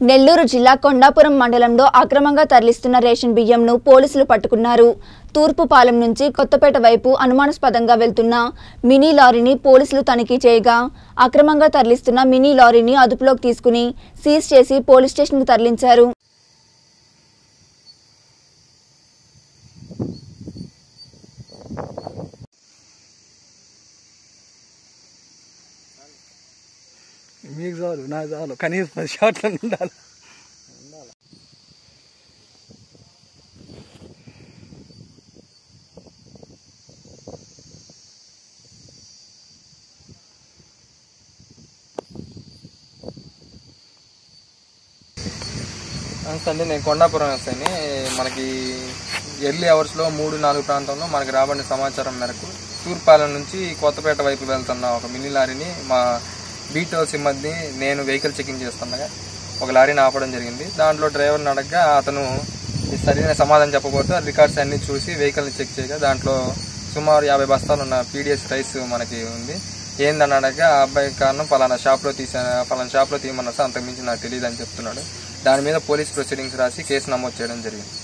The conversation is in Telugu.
నెల్లూరు జిల్లా కొండాపురం మండలంలో అక్రమంగా తరలిస్తున్న రేషన్ బియ్యంను పోలీసులు పట్టుకున్నారు తూర్పుపాలెం నుంచి కొత్తపేట వైపు అనుమానాస్పదంగా వెళ్తున్న మినీ లారీని పోలీసులు తనిఖీ చేయగా అక్రమంగా తరలిస్తున్న మినీ లారీని అదుపులోకి తీసుకుని సీజ్ చేసి పోలీస్ స్టేషన్కు తరలించారు మీకు చాలు నాకు చాలు కనీసం పది షాట్లు ఉండాలి నమస్తే అండి నేను కొండాపురం వస్తాను మనకి ఎర్లీ అవర్స్లో మూడు నాలుగు ప్రాంతంలో మనకి రాబడిన సమాచారం మేరకు తూర్పాలెం నుంచి కొత్తపేట వైపు వెళ్తున్న ఒక మినీ లారీని మా బీటో సిబ్బంది నేను వెహికల్ చెకింగ్ చేస్తుండగా ఒక లారీని ఆపడం జరిగింది దాంట్లో డ్రైవర్ని అడగగా అతను ఈ సరైన సమాధానం చెప్పబోతే రికార్డ్స్ అన్ని చూసి వెహికల్ని చెక్ చేయగా దాంట్లో సుమారు యాభై బస్తాలు ఉన్న పీడిఎస్ రైస్ మనకి ఉంది ఏందని అడగగా ఆ అబ్బాయి కారణం ఫలానా షాప్లో తీసా ఫలానా షాప్లో తీయమన్నా అంతకుమించి నాకు తెలియదు అని చెప్తున్నాడు దాని మీద పోలీస్ ప్రొసీడింగ్స్ రాసి కేసు నమోదు చేయడం జరిగింది